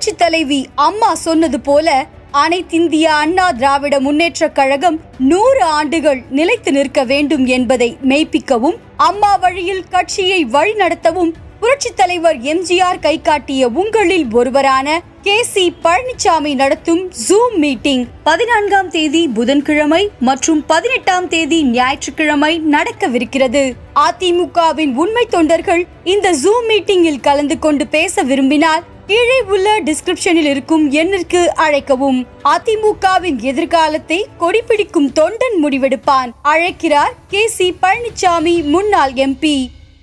புரட்சி தலைவி அம்மா சொன்னது போல அனைத்திந்திய அண்ணா திராவிட முன்னேற்றக் கழகம் நூறு ஆண்டுகள் நிலைத்து நிற்க வேண்டும் என்பதை மெய்ப்பிக்கவும் அம்மா வழியில் கட்சியை வழிநடத்தவும் புரட்சி தலைவர் எம்ஜிஆர் கை காட்டிய உங்களில் ஒருவரான கே சி பழனிசாமி நடத்தும் ஜூம் மீட்டிங் பதினான்காம் தேதி புதன்கிழமை மற்றும் பதினெட்டாம் தேதி ஞாயிற்றுக்கிழமை நடக்கவிருக்கிறது அதிமுகவின் உண்மை தொண்டர்கள் இந்த ஜூம் மீட்டிங்கில் கலந்து கொண்டு பேச விரும்பினால் கீழே உள்ள டிஸ்கிரிப்ஷனில் இருக்கும் எண்ணிற்கு அழைக்கவும் அதிமுகவின் எதிர்காலத்தை கொடிபிடிக்கும் தொண்டன் முடிவெடுப்பான் அழைக்கிறார் கே சி பழனிசாமி முன்னாள் எம்பி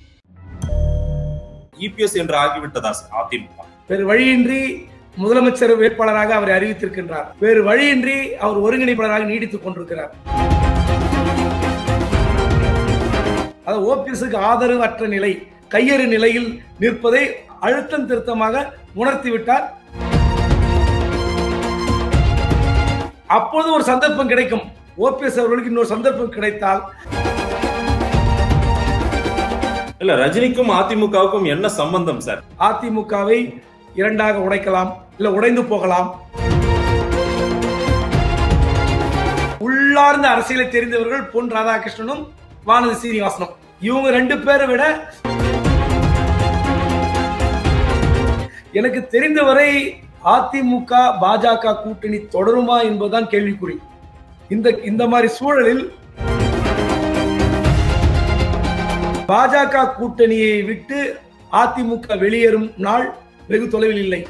இபிஎஸ் என்று ஆகிவிட்டதா சார் அதிமுக வேறு வழியின்றி முதலமைச்சர் வேட்பாளராக அவரை அறிவித்திருக்கின்றார் வேறு வழியின்றி அவர் ஒருங்கிணைப்பாளராக நீடித்துக் கொண்டிருக்கிறார் அது ஓபிஎஸ்க்கு ஆதரவற்ற நிலை கையறு நிலையில் நிற்பதை அழுத்தம் திருத்தமாக உணர்த்திவிட்டார் அப்போது ஒரு சந்தர்ப்பம் கிடைக்கும் ஓபிஎஸ் அவர்களுக்கு இன்னொரு சந்தர்ப்பம் கிடைத்தால் இல்ல ரஜினிக்கும் அதிமுகவுக்கும் என்ன சம்பந்தம் சார் அதிமுகவை இரண்டாக உடைக்கலாம் இல்ல உடைந்து போகலாம் உள்ளார்ந்த அரசியலை தெரிந்தவர்கள் பொன் ராதாகிருஷ்ணனும் வானதி சீனிவாசனும் இவங்க ரெண்டு பேரை விட எனக்கு தெரிந்தவரை அதிமுக பாஜக கூட்டணி தொடருமா என்பதுதான் கேள்விக்குறி இந்த இந்த மாதிரி சூழலில் பாஜக கூட்டணியை விட்டு அதிமுக வெளியேறும் நாள் வெகு தொலைவில் இல்லை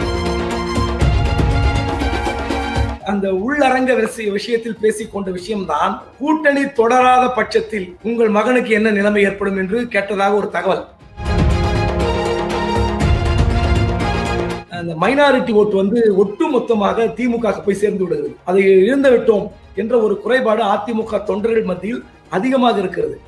அந்த உள்ளரங்க விஷய- விஷயத்தில் பேசிக் கொண்ட விஷயம்தான் கூட்டணி தொடராத பட்சத்தில் உங்கள் மகனுக்கு என்ன நிலைமை ஏற்படும் என்று கேட்டதாக ஒரு தகவல் அந்த மைனாரிட்டி ஓட்டு வந்து ஒட்டு மொத்தமாக திமுக க்கு போய் சேர்ந்து விடுகிறது அதை இழந்து விட்டோம் என்ற ஒரு குறைபாடு அதிமுக தொண்டர்கள் மத்தியில் அதிகமாக இருக்கிறது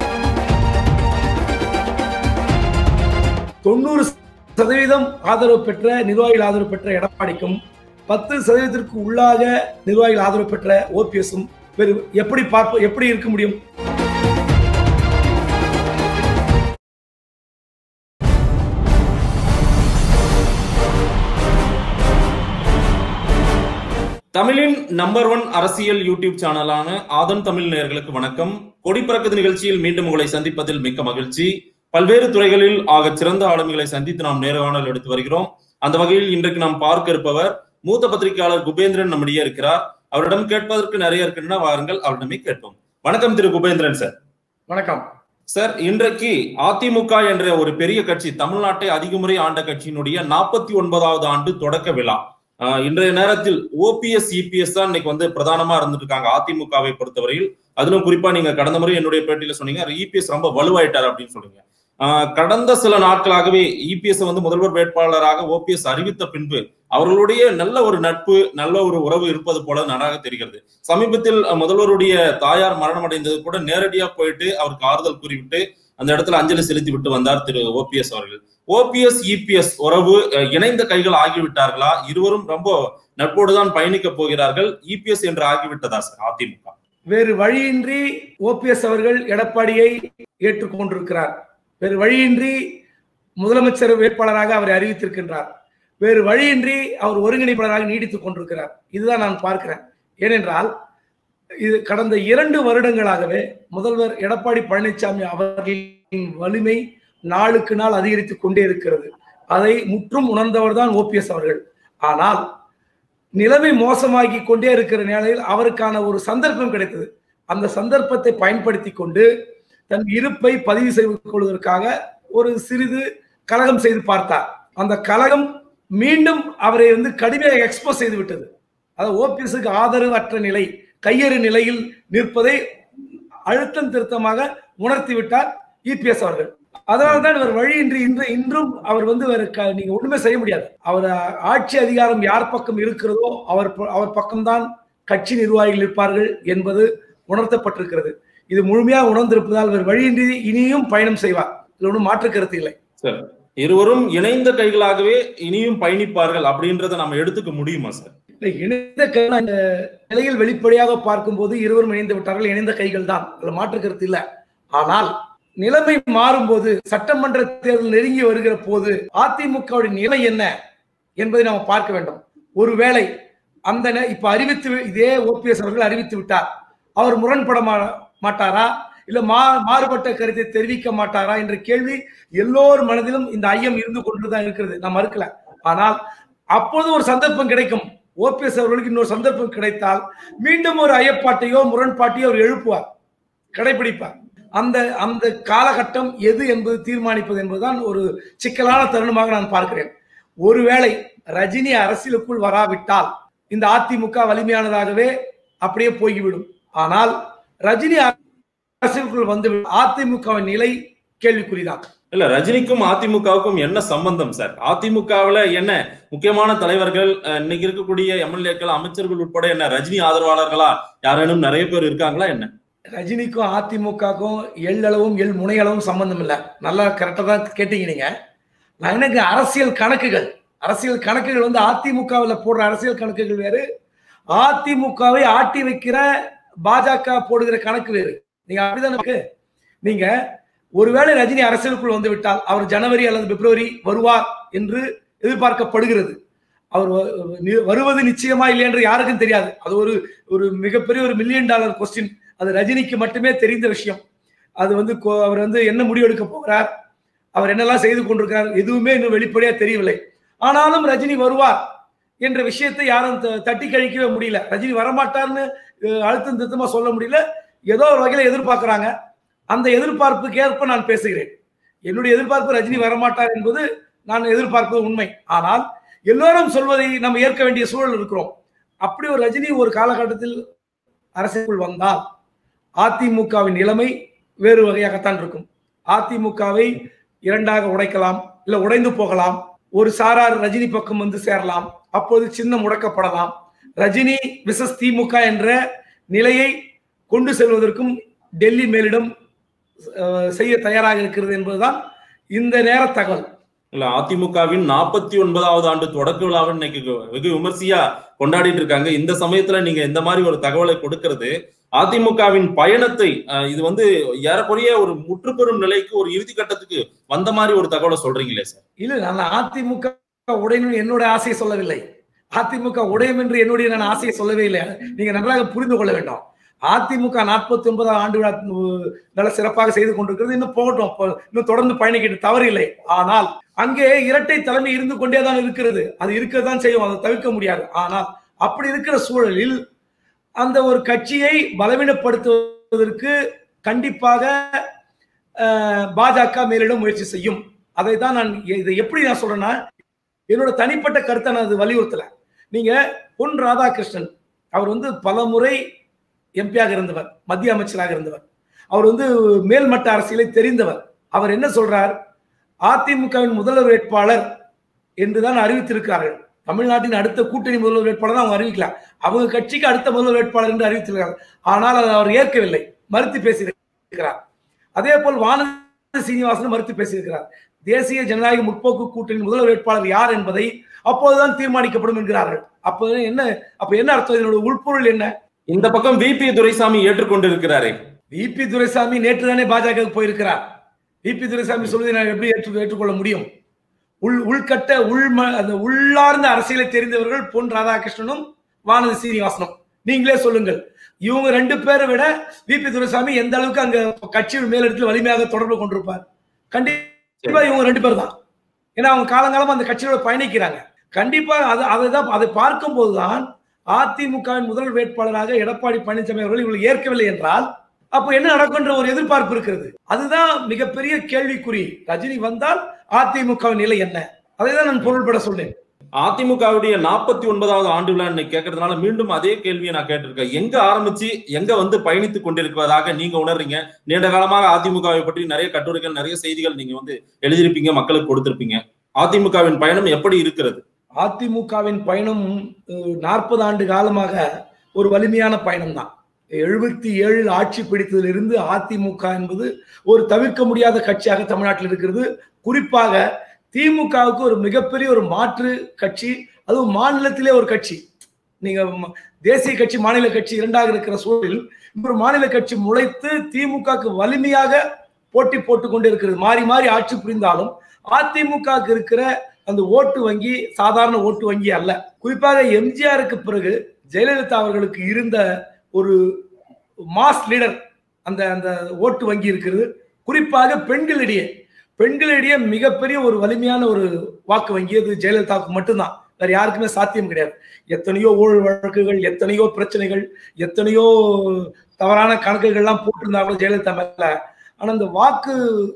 தொண்ணூறு சதவீதம் ஆதரவு பெற்ற நிர்வாகிகள் ஆதரவு பெற்ற எடப்பாடிக்கும் பத்து சதவீதத்திற்கு உள்ளாக நிர்வாகிகள் ஆதரவு பெற்ற ஓபிஎஸும் எப்படி பார்ப்ப எப்படி இருக்க முடியும் தமிழின் நம்பர் ஒன் அரசியல் யூடியூப் சேனலான ஆதன் தமிழ் நேயர்களுக்கு வணக்கம் கொடி பறக்குது நிகழ்ச்சியில் மீண்டும் உங்களை சந்திப்பதில் மிக்க மகிழ்ச்சி பல்வேறு துறைகளில் ஆகச் சிறந்த ஆளுமைகளை சந்தித்து நாம் நேர்காணல் எடுத்து வருகிறோம் அந்த வகையில் இன்றைக்கு நாம் பார்க்க இருப்பவர் மூத்த பத்திரிகையாளர் குபேந்திரன் நம்மிடையே இருக்கிறார் அவரிடம் கேட்பதற்கு நிறைய இருக்கின்றன வாருங்கள் அவரிடமே கேட்போம் வணக்கம் திரு குபேந்திரன் சார் வணக்கம் சார் இன்றைக்கு அதிமுக என்ற ஒரு பெரிய கட்சி தமிழ்நாட்டை அதிக முறை ஆண்ட கட்சியினுடைய நாற்பத்தி ஒன்பதாவது ஆண்டு தொடக்க விழா ஆஹ் இன்றைய நேரத்தில் ஓபிஎஸ் இபிஎஸ் தான் இன்னைக்கு வந்து பிரதானமா இருந்துட்டு இருக்காங்க அதிமுகவை பொறுத்தவரையில் அதிலும் குறிப்பா நீங்க கடந்த முறை என்னுடைய பேட்டியில சொன்னீங்க இபிஎஸ் ரொம்ப வலுவாயிட்டார் அப்படின்னு சொன்னீங்க ஆஹ் கடந்த சில நாட்களாகவே இபிஎஸ் வந்து முதல்வர் வேட்பாளராக ஓபிஎஸ் அறிவித்த பின்பு அவர்களுடைய நல்ல ஒரு நட்பு நல்ல ஒரு உறவு இருப்பது போல நன்றாக தெரிகிறது சமீபத்தில் அஹ், முதல்வருடைய தாயார் மரணம் அடைந்தது கூட நேரடியா போயிட்டு அவருக்கு ஆறுதல் கூறிவிட்டு அந்த இடத்துல அஞ்சலி செலுத்தி விட்டு வந்தார் திரு ஓபிஎஸ் அவர்கள் ஓபிஎஸ் இபிஎஸ் உறவு அஹ், இணைந்த கைகள் ஆகிவிட்டார்களா இருவரும் ரொம்ப நட்போடு தான் பயணிக்க போகிறார்கள் இபிஎஸ் என்று ஆகிவிட்டதா சார் அதிமுக வேறு வழியின்றி ஓபிஎஸ் அவர்கள் எடப்பாடியை ஏற்றுக்கொண்டிருக்கிறார் வேறு வழியின்றி முதலமைச்சர் வேட்பாளராக அவரை அறிவித்திருக்கின்றார் வேறு வழியின்றி அவர் ஒருங்கிணைப்பாளராக நீடித்துக் கொண்டிருக்கிறார் இதுதான் நான் பார்க்கிறேன் ஏனென்றால் இது கடந்த இரண்டு வருடங்களாகவே முதல்வர் எடப்பாடி பழனிசாமி அவர்களின் வலிமை நாளுக்கு நாள் அதிகரித்துக் கொண்டே இருக்கிறது அதை முற்றும் உணர்ந்தவர் தான் ஓபிஎஸ் அவர்கள் ஆனால் நிலைமை மோசமாகி கொண்டே இருக்கிற நிலையில் அவருக்கான ஒரு சந்தர்ப்பம் கிடைத்தது அந்த சந்தர்ப்பத்தை பயன்படுத்தி கொண்டு தன் இருப்பை பதிவு செய்து கொள்வதற்காக ஒரு சிறிது கலகம் செய்து பார்த்தார் அந்த கலகம் மீண்டும் அவரை வந்து கடுமையாக எக்ஸ்போஸ் செய்து விட்டது அதாவது ஓபிஎஸ்க்கு ஆதரவு அற்ற நிலை கையறு நிலையில் நிற்பதை அழுத்தம் திருத்தமாக உணர்த்தி விட்டார் இபிஎஸ் அவர்கள் அதனால்தான் இவர் வழியின்றி இன்று இன்றும் அவர் வந்து வேற க- நீங்க ஒண்ணுமே செய்ய முடியாது அவர் அஹ், ஆட்சி அதிகாரம் யார் பக்கம் இருக்கிறதோ அவர் ப- அவர் பக்கம்தான் கட்சி நிர்வாகிகள் இருப்பார்கள் என்பது உணர்த்தப்பட்டிருக்கிறது இது முழுமையாக உணர்ந்திருப்பதால் இவர் வழியின்றி இனியும் பயணம் செய்வார் இதுல ஒன்றும் மாற்று கருத்து இல்லை சார் இருவரும் இணைந்த கைகளாகவே இனியும் பயணிப்பார்கள் அப்படின்றத நம்ம எடுத்துக்க முடியுமா சார் இல்லை, இணைந்த கைகள் அந்த நிலையில் வெளிப்படையாக பார்க்கும்போது இருவரும் இணைந்து விட்டார்கள் இணைந்த கைகள் தான் அதுல மாற்று கருத்து இல்லை ஆனால் நிலைமை மாறும்போது சட்டமன்ற தேர்தல் நெருங்கி வருகிற போது அதிமுகவுடைய நிலை என்ன என்பதை நாம் பார்க்க வேண்டும் ஒருவேளை அந்த நே- இப்ப அறிவித்து இதே ஓபிஎஸ் அவர்கள் அறிவித்து விட்டார் அவர் முரண்பட மா- மாட்டாரா இல்ல மா மாறுபட்ட கருத்தை தெரிவிக்க மாட்டாரா என்ற கேள்வி எல்லோர் மனதிலும் இந்த ஐயம் இருந்து கொண்டுதான் இருக்கிறது நான் மறுக்கல ஆனால் அப்போது ஒரு சந்தர்ப்பம் கிடைக்கும் ஓபிஎஸ் அவர்களுக்கு இன்னொரு சந்தர்ப்பம் கிடைத்தால் மீண்டும் ஒரு ஐயப்பாட்டையோ முரண்பாட்டையோ அவர் எழுப்புவார் கடைபிடிப்பார் அந்த அந்த காலகட்டம் எது என்பது தீர்மானிப்பது என்பதுதான் ஒரு சிக்கலான தருணமாக நான் பார்க்கிறேன் ஒருவேளை ரஜினி அரசியலுக்குள் வராவிட்டால் இந்த அதிமுக வலிமையானதாகவே அப்படியே போய்விடும் ஆனால் ரஜினி அரசியலுக்குள் வந்து அதிமுகவின் நிலை கேள்விக்குறிதான் இல்ல ரஜினிக்கும் அதிமுகவுக்கும் என்ன சம்பந்தம் சார் அதிமுகவுல என்ன முக்கியமான தலைவர்கள் அஹ், இன்னைக்கு இருக்கக்கூடிய எம்எல்ஏக்கள் அமைச்சர்கள் உட்பட என்ன ரஜினி ஆதரவாளர்களா யாரேனும் நிறைய பேர் இருக்காங்களா என்ன ரஜினிக்கும் அதிமுகவுக்கும் எள்ளளவும் எள் முனையளவும் சம்பந்தம் இல்லை நல்லா கரெக்டாக தான் கேட்டீங்க நீங்க நான் எனக்கு அரசியல் கணக்குகள் அரசியல் கணக்குகள் வந்து அதிமுகவில் போடுற அரசியல் கணக்குகள் வேறு அதிமுகவை ஆட்டி வைக்கிற பாஜக போடுகிற கணக்கு வேறு நீங்க அப்படிதானே இருக்கு? நீங்க ஒருவேளை ரஜினி அரசியலுக்குள் வந்து விட்டால் அவர் ஜனவரி அல்லது பிப்ரவரி வருவார் என்று எதிர்பார்க்கப்படுகிறது அவர் வ- நி- வருவது நிச்சயமா இல்லை என்று யாருக்கும் தெரியாது அது ஒரு ஒரு மிகப்பெரிய ஒரு மில்லியன் டாலர் கொஸ்டின் அது ரஜினிக்கு மட்டுமே தெரிந்த விஷயம் அது வந்து கொ- அவர் வந்து என்ன முடிவெடுக்க போகிறார் அவர் என்னெல்லாம் செய்து கொண்டிருக்கிறார் எதுவுமே இன்னும் வெளிப்படையா தெரியவில்லை ஆனாலும் ரஜினி வருவார் என்ற விஷயத்தை யாரும் த- தட்டி கழிக்கவே முடியல ரஜினி வரமாட்டார்னு அஹ், அழுத்தம் திருத்தமா சொல்ல முடியல ஏதோ ஒரு வகையில எதிர்பார்க்கறாங்க அந்த எதிர்பார்ப்புக்கு ஏற்ப நான் பேசுகிறேன் என்னுடைய எதிர்பார்ப்பு ரஜினி வரமாட்டார் என்பது நான் எதிர்பார்ப்பது உண்மை ஆனால் எல்லோரும் சொல்வதை நம்ம ஏற்க வேண்டிய சூழல் இருக்கிறோம் அப்படி ஒரு ரஜினி ஒரு காலகட்டத்தில் அரசுக்குள் வந்தால் அதிமுகவின் நிலைமை வேறு வகையாகத்தான் இருக்கும் அதிமுகவை இரண்டாக உடைக்கலாம் இல்ல உடைந்து போகலாம் ஒரு சாரார் ரஜினி பக்கம் வந்து சேரலாம் அப்போது சின்னம் முடக்கப்படலாம் ரஜினி விசஸ் திமுக என்ற நிலையை கொண்டு செல்வதற்கும் டெல்லி மேலிடம் அஹ், செய்ய தயாராக இருக்கிறது என்பதுதான் இந்த நேர தகவல் இல்ல அதிமுகவின் நாற்பத்தி ஒன்பதாவது ஆண்டு தொடக்க விழாவை இன்னைக்கு வெகு விமர்சையா கொண்டாடிட்டு இருக்காங்க இந்த சமயத்துல நீங்க இந்த மாதிரி ஒரு தகவலை கொடுக்கிறது அதிமுகவின் பயணத்தை அஹ், இது வந்து ஏறக்குறைய ஒரு முற்றுப்பெறும் நிலைக்கு ஒரு இறுதி கட்டத்துக்கு வந்த மாதிரி ஒரு தகவலை சொல்றீங்களே சார் இல்ல நான் அதிமுக உடையணும் என்னோட ஆசையை சொல்லவில்லை அதிமுக உடையும் என்று என்னுடைய நான் ஆசையை சொல்லவே இல்லை நீங்க நன்றாக புரிந்து கொள்ள வேண்டும் அதிமுக நாற்பத்தி ஒன்பதாம் ஆண்டு விழா உம், நல்ல சிறப்பாக செய்து கொண்டிருக்கிறது இன்னும் போகட்டும் அப்ப இன்னும் தொடர்ந்து பயணிக்கிட்டு தவறில்லை ஆனால் அங்கே இரட்டை தலைமை இருந்து கொண்டே தான் இருக்கிறது அது இருக்கதான் செய்யும் அதை தவிர்க்க முடியாது ஆனால் அப்படி இருக்கிற சூழலில் அந்த ஒரு கட்சியை பலவீனப்படுத்துவதற்கு கண்டிப்பாக அஹ், பாஜக மேலிடம் முயற்சி செய்யும் அதை தான் நான் இதை எப்படி நான் சொல்றேன்னா என்னோட தனிப்பட்ட கருத்தை நான் அது வலியுறுத்தல நீங்க பொன் ராதாகிருஷ்ணன் அவர் வந்து பல முறை எம்பியாக இருந்தவர் மத்திய அமைச்சராக இருந்தவர் அவர் வந்து மேல்மட்ட அரசியலை தெரிந்தவர் அவர் என்ன சொல்றார் அதிமுகவின் முதல்வர் வேட்பாளர் என்றுதான் அறிவித்திருக்கிறார்கள் தமிழ்நாட்டின் அடுத்த கூட்டணி முதல்வர் வேட்பாளர் அவங்க அறிவிக்கல அவங்க கட்சிக்கு அடுத்த முதல்வர் வேட்பாளர் என்று அறிவித்திருக்கிறார் ஆனால் அதை அவர் ஏற்கவில்லை மறுத்து பேசியிருக்கிறார் அதே போல் வானதி சீனிவாசன் மறுத்து பேசியிருக்கிறார் தேசிய ஜனநாயக முற்போக்கு கூட்டணி முதல்வர் வேட்பாளர் யார் என்பதை அப்போதுதான் தீர்மானிக்கப்படும் என்கிறார்கள் அப்போ என்ன அப்ப என்ன அர்த்தம் இதனோட உள்பொருள் என்ன இந்த பக்கம் விபி துரைசாமி ஏற்றுக்கொண்டிருக்கிறாரே விபி துரைசாமி நேற்று தானே பாஜக போயிருக்கிறார் விபி துரைசாமி சொல்வதை நான் எப்படி ஏற்று ஏற்றுக்கொள்ள முடியும் உள் உள்கட்ட உள் அந்த உள்ளார்ந்த அரசியலை தெரிந்தவர்கள் பொன் ராதாகிருஷ்ணனும் வானதி சீனிவாசனும் நீங்களே சொல்லுங்கள் இவங்க ரெண்டு பேரை விட விபி துரைசாமி எந்த அளவுக்கு அங்க கட்சியின் மேலிடத்தில் வலிமையாக தொடர்பு கொண்டிருப்பார் கண்டிப்பா இவங்க ரெண்டு பேர் தான் ஏன்னா அவங்க காலங்காலமா அந்த கட்சியோட பயணிக்கிறாங்க கண்டிப்பா அது அதை தான் அதை பார்க்கும் போதுதான் அதிமுகவின் முதல் வேட்பாளராக எடப்பாடி பழனிசாமி அவர்கள் இவங்களை ஏற்கவில்லை என்றால் அப்போ என்ன நடக்கும்ன்ற ஒரு எதிர்பார்ப்பு இருக்கிறது அதுதான் மிகப்பெரிய கேள்விக்குறி ரஜினி வந்தால் அதிமுகவின் நிலை என்ன அதை தான் நான் பொருள்பட சொன்னேன் அதிமுகவுடைய நாற்பத்தி ஒன்பதாவது ஆண்டு விழா இன்னைக்கு கேட்கறதுனால மீண்டும் அதே கேள்வியை நான் கேட்டிருக்கேன் எங்க ஆரம்பிச்சு எங்க வந்து பயணித்துக் கொண்டிருப்பதாக நீங்க உணர்றீங்க நீண்ட காலமாக அதிமுகவை பற்றி நிறைய கட்டுரைகள் நிறைய செய்திகள் நீங்க வந்து எழுதியிருப்பீங்க மக்களுக்கு கொடுத்திருப்பீங்க அதிமுகவின் பயணம் எப்படி இருக்கிறது அதிமுகவின் பயணம் நாற்பது ஆண்டு காலமாக ஒரு வலிமையான பயணம் தான் எழுபத்தி ஏழில் ஆட்சி பிடித்ததிலிருந்து அதிமுக என்பது ஒரு தவிர்க்க முடியாத கட்சியாக தமிழ்நாட்டில் இருக்கிறது குறிப்பாக திமுகவுக்கு ஒரு மிகப்பெரிய ஒரு மாற்று கட்சி அதுவும் மாநிலத்திலே ஒரு கட்சி நீங்க ம- தேசிய கட்சி மாநில கட்சி இரண்டாக இருக்கிற சூழலில் ஒரு மாநில கட்சி முளைத்து திமுகவுக்கு வலிமையாக போட்டி போட்டுக் கொண்டு இருக்கிறது மாறி மாறி ஆட்சி புரிந்தாலும் அதிமுகவுக்கு இருக்கிற அந்த ஓட்டு வங்கி சாதாரண ஓட்டு வங்கி அல்ல குறிப்பாக எம்ஜிஆருக்கு பிறகு ஜெயலலிதா அவர்களுக்கு இருந்த ஒரு மாஸ் லீடர் அந்த அந்த ஓட்டு வங்கி இருக்கிறது குறிப்பாக பெண்களிடையே பெண்களிடையே மிகப்பெரிய ஒரு வலிமையான ஒரு வாக்கு வங்கி அது ஜெயலலிதாவுக்கு மட்டும்தான் வேற யாருக்குமே சாத்தியம் கிடையாது எத்தனையோ ஊழல் வழக்குகள் எத்தனையோ பிரச்சனைகள் எத்தனையோ தவறான கணக்குகள்லாம் போட்டிருந்தாலும் ஜெயலலிதா மேல ஆனா இந்த வாக்கு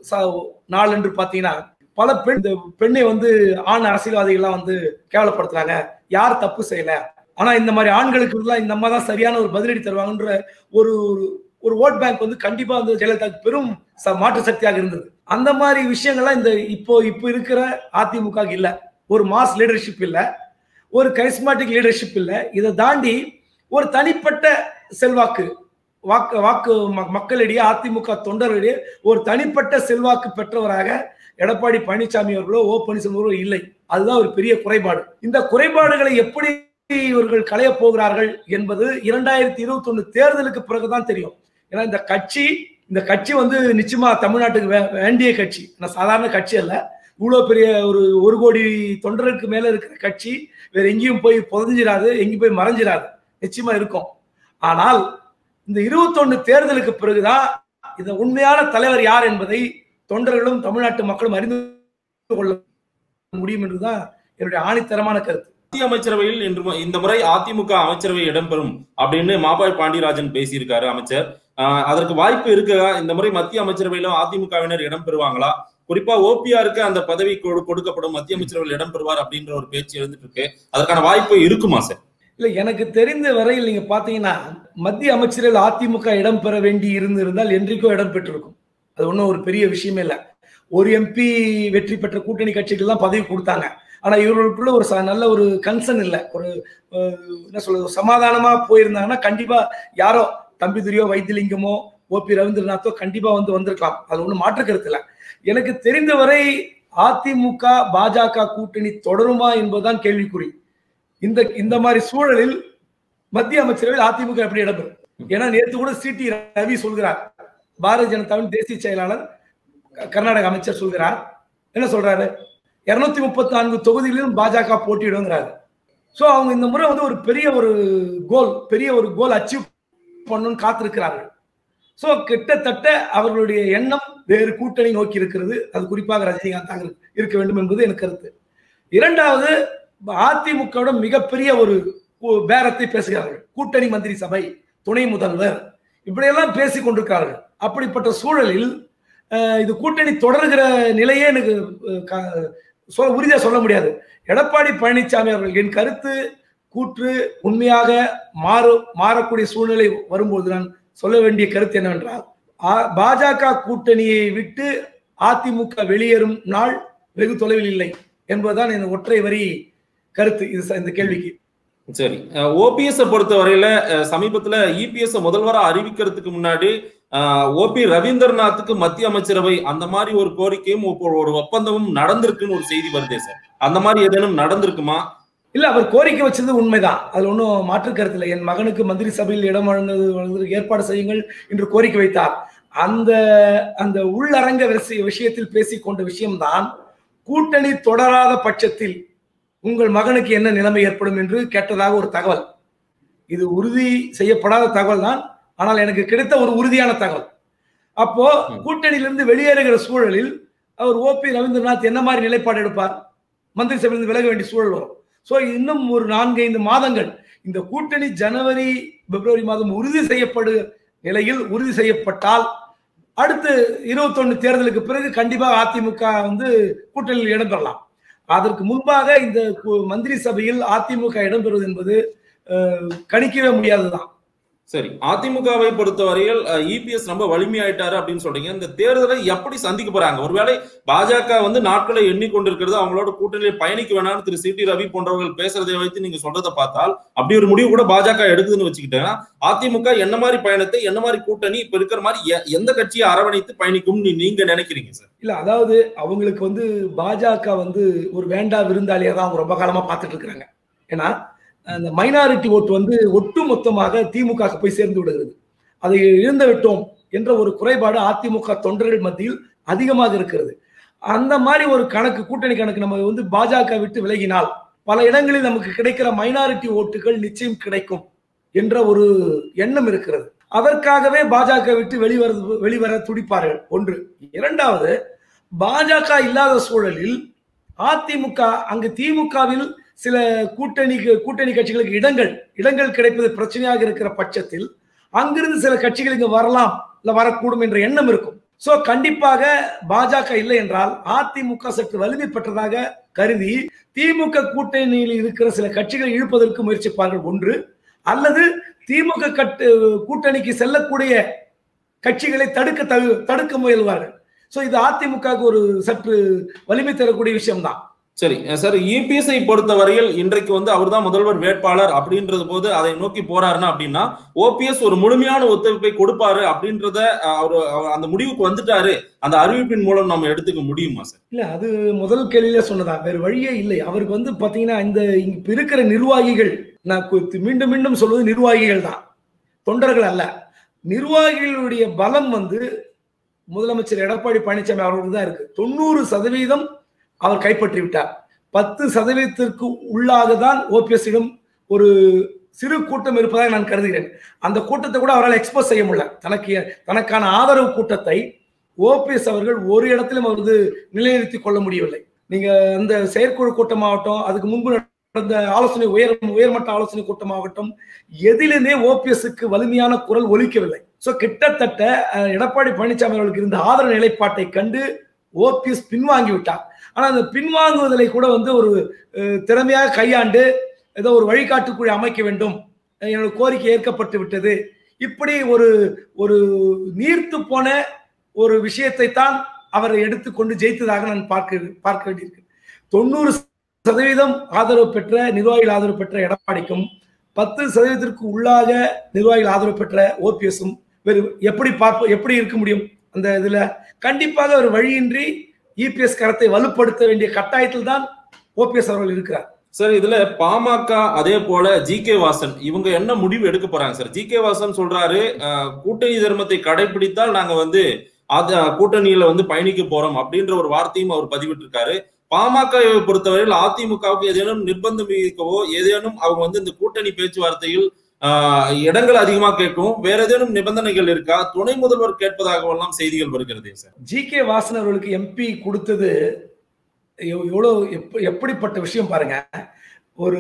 நாள் என்று பாத்தீங்கன்னா பல பெண் இந்த பெண்ணை வந்து ஆண் அரசியல்வாதிகள்லாம் வந்து கேவலப்படுத்துறாங்க யார் தப்பு செய்யல ஆனா இந்த மாதிரி ஆண்களுக்கு எல்லாம் இந்த அம்மா தான் சரியான ஒரு பதிலடி தருவாங்கன்ற ஒரு ஒரு ஓட் பேங்க் வந்து கண்டிப்பா வந்து ஜெயலலிதாவுக்கு பெரும் மாற்று சக்தியாக இருந்தது அந்த மாதிரி விஷயங்கள்லாம் இந்த இப்போ இப்போ இருக்கிற அதிமுக இல்ல ஒரு மாஸ் லீடர்ஷிப் இல்ல ஒரு கரிஸ்மாட்டிக் லீடர்ஷிப் இல்ல இதை தாண்டி ஒரு தனிப்பட்ட செல்வாக்கு வாக்கு வாக்கு மக்களிடையே அதிமுக தொண்டர்களிடையே ஒரு தனிப்பட்ட செல்வாக்கு பெற்றவராக எடப்பாடி பழனிசாமி அவர்களோ ஓ பன்னீர்செல்வர்களோ இல்லை அதுதான் ஒரு பெரிய குறைபாடு இந்த குறைபாடுகளை எப்படி இவர்கள் களைய போகிறார்கள் என்பது இரண்டாயிரத்தி இருபத்தி ஒண்ணு தேர்தலுக்கு பிறகுதான் தெரியும் ஏன்னா இந்த கட்சி இந்த கட்சி வந்து நிச்சயமா தமிழ்நாட்டுக்கு வேண்டிய கட்சி சாதாரண கட்சி அல்ல இவ்வளவு பெரிய ஒரு ஒரு கோடி தொண்டருக்கு மேல இருக்கிற கட்சி வேற எங்கேயும் போய் புதஞ்சிடாது எங்கேயும் போய் மறைஞ்சிடாது நிச்சயமா இருக்கும் ஆனால் இந்த இருபத்தொன்னு தேர்தலுக்கு பிறகுதான் இந்த உண்மையான தலைவர் யார் என்பதை தொண்டர்களும் தமிழ்நாட்டு மக்களும் அறிந்து கொள்ள முடியும் என்றுதான் என்னுடைய ஆணித்தரமான கருத்து மத்திய அமைச்சரவையில் இன்று இந்த முறை அதிமுக அமைச்சரவை இடம்பெறும் அப்படின்னு மாபாய் பாண்டியராஜன் பேசியிருக்காரு அமைச்சர் அதற்கு வாய்ப்பு இருக்கா இந்த முறை மத்திய அமைச்சரவையிலும் அதிமுகவினர் இடம்பெறுவாங்களா குறிப்பா ஓபிஆருக்கு அந்த பதவி கொடுக்கப்படும் மத்திய அமைச்சரவையில் இடம்பெறுவார் அப்படின்ற ஒரு பேச்சு எழுந்துட்டு இருக்கு அதற்கான வாய்ப்பு இருக்குமா சார் இல்ல எனக்கு தெரிந்த வரையில் நீங்க பாத்தீங்கன்னா மத்திய அமைச்சரில் அதிமுக இடம்பெற வேண்டி இருந்திருந்தால் என்றைக்கோ இடம் பெற்றிருக்கும் அது ஒன்றும் ஒரு பெரிய விஷயமே இல்லை ஒரு எம்பி வெற்றி பெற்ற கூட்டணி கட்சிகள் தான் பதவி கொடுத்தாங்க ஆனா இவர்களுக்குள்ள ஒரு நல்ல ஒரு கன்சர்ன் இல்லை ஒரு என்ன சொல்றது சமாதானமா போயிருந்தாங்கன்னா கண்டிப்பா யாரோ தம்பிதுரியோ வைத்திலிங்கமோ ஓபி ரவீந்திரநாத்தோ கண்டிப்பா வந்து வந்திருக்கலாம் அது ஒன்றும் மாற்று கருத்து இல்லை எனக்கு தெரிந்தவரை அதிமுக பாஜக கூட்டணி தொடருமா என்பதுதான் கேள்விக்குறி இந்த இந்த மாதிரி சூழலில் மத்திய அமைச்சரவையில் அதிமுக எப்படி இடம்பெறும் ஏன்னா நேற்று கூட சி டி ரவி சொல்கிறார் பாரதிய ஜனதாவின் தேசிய செயலாளர் கர்நாடக அமைச்சர் சொல்கிறார் என்ன சொல்றாரு இருநூத்தி முப்பத்தி நான்கு தொகுதிகளிலும் பாஜக போட்டியிடுங்கிறாரு ஸோ அவங்க இந்த முறை வந்து ஒரு பெரிய ஒரு கோல் பெரிய ஒரு கோல் அச்சீவ் பண்ணணும்னு காத்திருக்கிறார்கள் ஸோ கிட்டத்தட்ட அவர்களுடைய எண்ணம் வேறு கூட்டணி நோக்கி இருக்கிறது அது குறிப்பாக ரஜினிகாந்த் இருக்க வேண்டும் என்பது எனக்கு கருத்து இரண்டாவது அதிமுகவோட மிகப்பெரிய ஒரு பேரத்தை பேசுகிறார்கள் கூட்டணி மந்திரி சபை துணை முதல்வர் இப்படியெல்லாம் பேசிக் கொண்டிருக்கிறார்கள் அப்படிப்பட்ட சூழலில் இது கூட்டணி தொடர்கிற நிலையே எனக்கு சொல்ல உறுதியா சொல்ல முடியாது எடப்பாடி பழனிசாமி அவர்கள் என் கருத்து கூற்று உண்மையாக மாறு மாறக்கூடிய சூழ்நிலை வரும்போது நான் சொல்ல வேண்டிய கருத்து என்னவென்றால் பாஜக கூட்டணியை விட்டு அதிமுக வெளியேறும் நாள் வெகு தொலைவில் இல்லை என்பதுதான் இந்த ஒற்றை வரி கருத்து இது இந்த கேள்விக்கு சரி ஓபிஎஸ் பொறுத்த வரையில சமீபத்துல இபிஎஸ் முதல்வரா அறிவிக்கிறதுக்கு முன்னாடி ஓபி ரவீந்திரநாத்துக்கு மத்திய அமைச்சரவை அந்த மாதிரி ஒரு கோரிக்கையும் ஒரு ஒப்பந்தமும் நடந்திருக்குன்னு ஒரு செய்தி வருதே சார் அந்த மாதிரி ஏதேனும் நடந்திருக்குமா இல்ல அவர் கோரிக்கை வச்சது உண்மைதான் அதுல ஒன்றும் மாற்று கருத்து இல்லை என் மகனுக்கு மந்திரி சபையில் இடம் வழங்குவது வழங்குவதற்கு ஏற்பாடு செய்யுங்கள் என்று கோரிக்கை வைத்தார் அந்த அந்த உள்ளரங்க விஷயத்தில் பேசிக் கொண்ட விஷயம்தான் கூட்டணி தொடராத பட்சத்தில் உங்கள் மகனுக்கு என்ன நிலைமை ஏற்படும் என்று கேட்டதாக ஒரு தகவல் இது உறுதி செய்யப்படாத தகவல் தான் ஆனால் எனக்கு கிடைத்த ஒரு உறுதியான தகவல் அப்போ கூட்டணியிலிருந்து வெளியேறுகிற சூழலில் அவர் ஓபி ரவீந்திரநாத் என்ன மாதிரி நிலைப்பாடு எடுப்பார் மந்திரி சபையிலிருந்து விலக வேண்டிய சூழல் வரும் ஸோ இன்னும் ஒரு நான்கு ஐந்து மாதங்கள் இந்த கூட்டணி ஜனவரி பிப்ரவரி மாதம் உறுதி செய்யப்படு நிலையில் உறுதி செய்யப்பட்டால் அடுத்து இருபத்தொன்னு தேர்தலுக்கு பிறகு கண்டிப்பாக அதிமுக வந்து கூட்டணியில் இடம்பெறலாம் அதற்கு முன்பாக இந்த மந்திரி சபையில் அதிமுக இடம்பெறுவது என்பது கணிக்கவே முடியாதுதான் சரி அதிமுகவை பொறுத்தவரையில் இபிஎஸ் ரொம்ப வலிமையாயிட்டாரு அப்படின்னு சொல்றீங்க இந்த தேர்தலை எப்படி சந்திக்க போறாங்க ஒருவேளை பாஜக வந்து நாட்களை எண்ணிக்கொண்டிருக்கிறது அவங்களோட கூட்டணியில் பயணிக்க வேணாம்னு திரு சி டி ரவி போன்றவர்கள் பேசுறதை வைத்து நீங்க சொல்றதை பார்த்தால் அப்படி ஒரு முடிவு கூட பாஜக எடுக்குதுன்னு வச்சுக்கிட்டேன்னா அதிமுக என்ன மாதிரி பயணத்தை என்ன மாதிரி கூட்டணி இப்ப இருக்கிற மாதிரி எந்த கட்சியை அரவணைத்து பயணிக்கும் நீங்க நினைக்கிறீங்க சார் இல்ல அதாவது அவங்களுக்கு வந்து பாஜக வந்து ஒரு வேண்டா விருந்தாளியா தான் அவங்க ரொம்ப காலமா பார்த்துட்டு இருக்கிறாங்க ஏன்னா அந்த மைனாரிட்டி ஓட்டு வந்து ஒட்டு மொத்தமாக திமுக போய் சேர்ந்து விடுகிறது அதை இழந்து விட்டோம் என்ற ஒரு குறைபாடு அதிமுக தொண்டர்கள் மத்தியில் அதிகமாக இருக்கிறது அந்த மாதிரி ஒரு கணக்கு கூட்டணி கணக்கு நம்ம வந்து பாஜக விட்டு விலகினால் பல இடங்களில் நமக்கு கிடைக்கிற மைனாரிட்டி ஓட்டுகள் நிச்சயம் கிடைக்கும் என்ற ஒரு எண்ணம் இருக்கிறது அதற்காகவே பாஜக விட்டு வெளிவர வெளிவர துடிப்பார்கள் ஒன்று இரண்டாவது பாஜக இல்லாத சூழலில் அதிமுக அங்கு திமுகவில் சில கூட்டணி கூட்டணி கட்சிகளுக்கு இடங்கள் இடங்கள் கிடைப்பது பிரச்சனையாக இருக்கிற பட்சத்தில் அங்கிருந்து சில கட்சிகள் இங்கு வரலாம் இல்ல வரக்கூடும் என்ற எண்ணம் இருக்கும் சோ கண்டிப்பாக பாஜக இல்லை என்றால் அதிமுக சற்று வலிமை பெற்றதாக கருதி திமுக கூட்டணியில் இருக்கிற சில கட்சிகளை இழுப்பதற்கு முயற்சிப்பார்கள் ஒன்று அல்லது திமுக கட்டு கூட்டணிக்கு செல்லக்கூடிய கட்சிகளை தடுக்க தடு- தடுக்க முயல்வார்கள் சோ இது அதிமுகவுக்கு ஒரு சற்று வலிமை தரக்கூடிய விஷயம்தான் சரி சார் இபிஎஸ்ஐ பொறுத்தவரையில் இன்றைக்கு வந்து அவர்தான் முதல்வர் வேட்பாளர் அப்படின்றது போது அதை நோக்கி போறாருன்னா அப்படின்னா ஓபிஎஸ் ஒரு முழுமையான ஒத்துழைப்பை கொடுப்பாரு அப்படின்றத அஹ், அவரு அவர் அந்த முடிவுக்கு வந்துட்டாரு அந்த அறிவிப்பின் மூலம் நம்ம எடுத்துக்க முடியுமா சார் இல்ல அது முதல் கேள்வியில சொன்னதா வேற வழியே இல்லை அவருக்கு வந்து பாத்தீங்கன்னா இந்த இப்ப இருக்கிற நிர்வாகிகள் நான் கு- மீண்டும் மீண்டும் சொல்வது நிர்வாகிகள் தான் தொண்டர்கள் அல்ல நிர்வாகிகளுடைய பலம் வந்து முதலமைச்சர் எடப்பாடி பழனிசாமி அவர்களுக்கு தான் இருக்கு தொண்ணூறு சதவீதம் அவர் கைப்பற்றி விட்டார் பத்து சதவீதத்திற்கு உள்ளாக தான் ஓபிஎஸ்ஸிடம் ஒரு சிறு கூட்டம் இருப்பதாக நான் கருதுகிறேன் அந்த கூட்டத்தை கூட அவரால் எக்ஸ்போஸ் செய்ய முடியல தனக்கு தனக்கான ஆதரவு கூட்டத்தை ஓபிஎஸ் அவர்கள் ஒரு இடத்திலும் அவர் வந்து நிலைநிறுத்திக் கொள்ள முடியவில்லை நீங்க அந்த செயற்குழு கூட்டமாகட்டும் அதுக்கு முன்பு நடந்த ஆலோசனை உயர் உயர்மட்ட ஆலோசனை கூட்டமாகட்டும் எதிலுமே ஓபிஎஸ்க்கு வலிமையான குரல் ஒலிக்கவில்லை சோ கிட்டத்தட்ட அஹ், எடப்பாடி பழனிசாமி அவர்களுக்கு இருந்த ஆதரவு நிலைப்பாட்டை கண்டு ஓபிஎஸ் பின்வாங்கி விட்டார் ஆனா அந்த பின்வாங்குவதிலை கூட வந்து ஒரு அஹ், திறமையாக கையாண்டு ஏதோ ஒரு வழிகாட்டுக்குழு அமைக்க வேண்டும் அஹ், என்னோட கோரிக்கை ஏற்கப்பட்டு விட்டது இப்படி ஒரு ஒரு நீர்த்து போன ஒரு விஷயத்தை தான் அவர் எடுத்துக்கொண்டு ஜெயித்ததாக நான் பார்க்க பார்க்க வேண்டியிருக்கு தொண்ணூறு சதவீதம் ஆதரவு பெற்ற நிர்வாகிகள் ஆதரவு பெற்ற எடப்பாடிக்கும் பத்து சதவீதத்திற்கு உள்ளாக நிர்வாகிகள் ஆதரவு பெற்ற ஓபிஎஸும் வேறு எப்படி பார்ப்ப எப்படி இருக்க முடியும் அந்த இதுல கண்டிப்பாக ஒரு வழியின்றி இபிஎஸ் கரத்தை வலுப்படுத்த வேண்டிய கட்டாயத்தில் தான் ஓபிஎஸ் அவர்கள் இருக்கிறார் சார் இதுல பாமக அதே போல ஜி கே வாசன் இவங்க என்ன முடிவு எடுக்க போறாங்க சார் ஜி கே வாசன் சொல்றாரு அஹ், கூட்டணி தர்மத்தை கடைபிடித்தால் நாங்க வந்து அது கூட்டணியில வந்து பயணிக்க போறோம் அப்படின்ற ஒரு வார்த்தையும் அவர் பதிவிட்டிருக்காரு பாமகவை பொறுத்தவரையில் அதிமுகவுக்கு ஏதேனும் நிர்பந்தம் விதிக்கவோ ஏதேனும் அவங்க வந்து இந்த கூட்டணி பேச்சுவார்த்தையில் ஆஹ், இடங்கள் அதிகமா கேட்கவும் வேற ஏதேனும் நிபந்தனைகள் இருக்கா துணை முதல்வர் கேட்பதாகவெல்லாம் செய்திகள் வருகிறதே சார் ஜி கே வாசன் அவர்களுக்கு எம்பி கொடுத்தது எவ்- எவ்வளவு எப்ப- எப்படிப்பட்ட விஷயம் பாருங்க ஒரு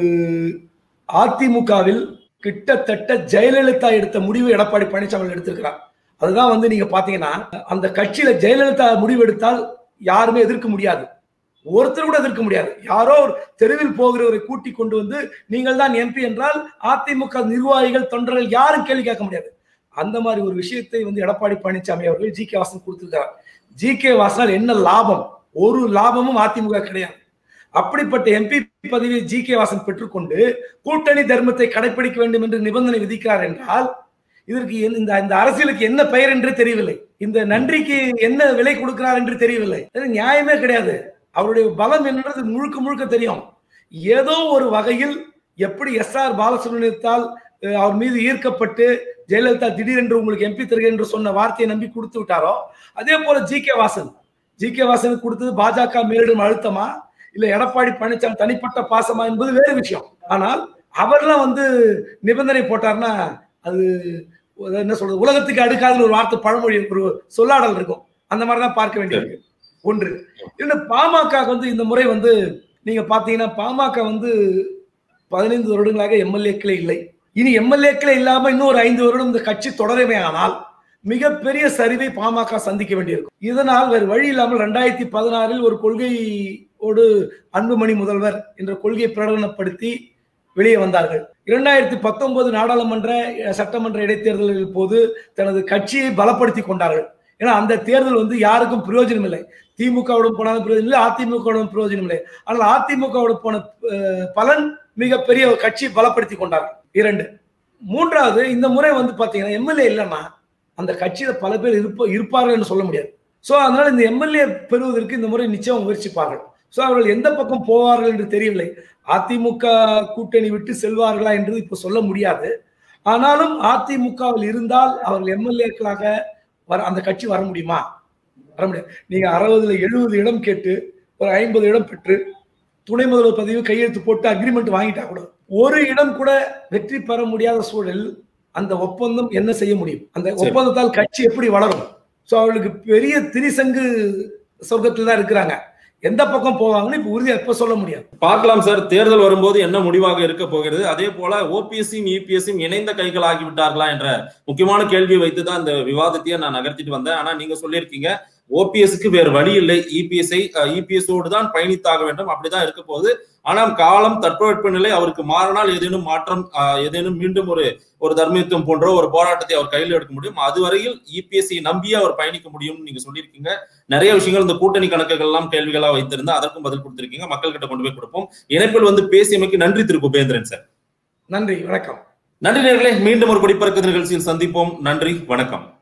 அதிமுகவில் கிட்டத்தட்ட ஜெயலலிதா எடுத்த முடிவு எடப்பாடி பழனிசாமி அவர்கள் எடுத்திருக்கிறார் அதுதான் வந்து நீங்க பாத்தீங்கன்னா அந்த கட்சியில ஜெயலலிதா முடிவு எடுத்தால் யாருமே எதிர்க்க முடியாது ஒருத்தர் கூட எதிர்க்க முடியாது யாரோ ஒரு தெருவில் போகிறவரை கூட்டி கொண்டு வந்து நீங்கள் தான் எம்பி என்றால் அதிமுக நிர்வாகிகள் தொண்டர்கள் யாரும் கேள்வி கேட்க முடியாது அந்த மாதிரி ஒரு விஷயத்தை வந்து எடப்பாடி பழனிசாமி அவர்கள் ஜி கே வாசன் கொடுத்திருக்கிறார் ஜி கே வாசனால் என்ன லாபம் ஒரு லாபமும் அதிமுக கிடையாது அப்படிப்பட்ட எம்பி பதவியை ஜி கே வாசன் பெற்றுக்கொண்டு கூட்டணி தர்மத்தை கடைபிடிக்க வேண்டும் என்று நிபந்தனை விதிக்கிறார் என்றால் இதற்கு என்ன- இந்த இந்த அரசியலுக்கு என்ன பெயர் என்று தெரியவில்லை இந்த நன்றிக்கு என்ன விலை கொடுக்கிறார் என்று தெரியவில்லை இது நியாயமே கிடையாது அவருடைய பலம் என்னன்றது முழுக்க முழுக்க தெரியும் ஏதோ ஒரு வகையில் எப்படி எஸ் ஆர் பாலசுப்ரமணியத்தால் அஹ், அவர் மீது ஈர்க்கப்பட்டு ஜெயலலிதா திடீரென்று உங்களுக்கு எம்பி தருகிறேன் என்று சொன்ன வார்த்தையை நம்பி கொடுத்து விட்டாரோ அதே போல ஜி கே வாசன் ஜி கே வாசனுக்கு கொடுத்தது பாஜக மேலிடும் அழுத்தமா இல்ல எடப்பாடி பழனிசாமி தனிப்பட்ட பாசமா என்பது வேறு விஷயம் ஆனால் அவர்லாம் வந்து நிபந்தனை போட்டார்னா அது அது என்ன சொல்றது உலகத்துக்கு அடுக்காதுன்னு ஒரு வார்த்தை பழமொழி ஒரு சொல்லாடல் இருக்கும் அந்த மாதிரி தான் பார்க்க வேண்டியிருக்கு ஒன்று இன்னும் பாமக வந்து இந்த முறை வந்து நீங்க பாத்தீங்கன்னா பாமக வந்து பதினைந்து வருடங்களாக எம்எல்ஏக்களே இல்லை இனி எம்எல்ஏக்களே இல்லாம இன்னும் ஒரு ஐந்து வருடம் இந்த கட்சி தொடருமே ஆனால் மிகப்பெரிய சரிவை பாமக சந்திக்க வேண்டியிருக்கும் இதனால் வேறு வழி இல்லாமல் ரெண்டாயிரத்தி பதினாறில் ஒரு கொள்கையோடு அன்புமணி முதல்வர் என்ற கொள்கையை பிரகடனப்படுத்தி வெளியே வந்தார்கள் இரண்டாயிரத்தி பத்தொன்பது நாடாளுமன்ற அஹ், சட்டமன்ற இடைத்தேர்தலில் போது தனது கட்சியை பலப்படுத்தி கொண்டார்கள் ஏன்னா அந்த தேர்தல் வந்து யாருக்கும் பிரயோஜனம் இல்லை திமுகவுடன் போனாலும் பிரயோஜனம் இல்லை அதிமுகவுடன் பிரயோஜனம் இல்லை ஆனால் அதிமுகவோட போன அஹ், பலன் மிகப்பெரிய ஒரு கட்சியை பலப்படுத்தி கொண்டார்கள் இரண்டு மூன்றாவது இந்த முறை வந்து பாத்தீங்கன்னா எம்எல்ஏ இல்லைன்னா அந்த கட்சியில பல பேர் இருப்ப இருப்பார்கள் என்று சொல்ல முடியாது சோ அதனால இந்த எம்எல்ஏ பெறுவதற்கு இந்த முறை நிச்சயம் முயற்சிப்பார்கள் சோ அவர்கள் எந்த பக்கம் போவார்கள் என்று தெரியவில்லை அதிமுக கூட்டணி விட்டு செல்வார்களா என்று இப்ப சொல்ல முடியாது ஆனாலும் அதிமுகவில் இருந்தால் அவர்கள் எம்எல்ஏக்களாக வர அந்த கட்சி வர முடியுமா வர முடியாது நீங்க அறுபதுல எழுபது இடம் கேட்டு ஒரு ஐம்பது இடம் பெற்று துணை முதல்வர் பதவி கையெழுத்து போட்டு அக்ரிமெண்ட் வாங்கிட்டா கூட ஒரு இடம் கூட வெற்றி பெற முடியாத சூழலில் அந்த ஒப்பந்தம் என்ன செய்ய முடியும் அந்த ஒப்பந்தத்தால் கட்சி எப்படி வளரும் சோ அவர்களுக்கு பெரிய திரிசங்கு சொர்க்கத்தில் தான் இருக்கிறாங்க எந்த பக்கம் போவாங்கன்னு இப்ப உறுதியா எப்ப சொல்ல முடியாது பார்க்கலாம் சார் தேர்தல் வரும்போது என்ன முடிவாக இருக்க போகிறது அதே போல ஓபிஎஸ்சியும் இபிஎஸ்சியும் இணைந்த கைகள் ஆகிவிட்டார்களா என்ற முக்கியமான கேள்வி வைத்து தான் இந்த விவாதத்தையே நான் நகர்த்திட்டு வந்தேன் ஆனா நீங்க சொல்லியிருக்கீங்க ஓபிஎஸ்க்கு வேறு வழி இல்லை இபிஎஸ்ஐ இபிஎஸோடு தான் பயணித்தாக வேண்டும் அப்படிதான் இருக்க போகுது ஆனால் காலம் தட்பவெட்ப நிலை அவருக்கு மாறினால் ஏதேனும் மாற்றம் ஆஹ், ஏதேனும் மீண்டும் ஒரு ஒரு தர்மயுத்தம் போன்ற ஒரு போராட்டத்தை அவர் கையில் எடுக்க முடியும் அதுவரையில் இபிஎஸ்சி நம்பியே அவர் பயணிக்க முடியும்னு நீங்க சொல்லியிருக்கீங்க நிறைய விஷயங்கள் இந்த கூட்டணி கணக்குகள் எல்லாம் கேள்விகளா வைத்திருந்தா அதற்கும் பதில் கொடுத்திருக்கீங்க மக்கள் கிட்ட கொண்டு போய் கொடுப்போம் இணைப்பில் வந்து பேசியமைக்கு நன்றி திரு குபேந்திரன் சார் நன்றி வணக்கம் நன்றி நேர்களே மீண்டும் ஒரு படிப்பறக்க நிகழ்ச்சியில் சந்திப்போம் நன்றி வணக்கம்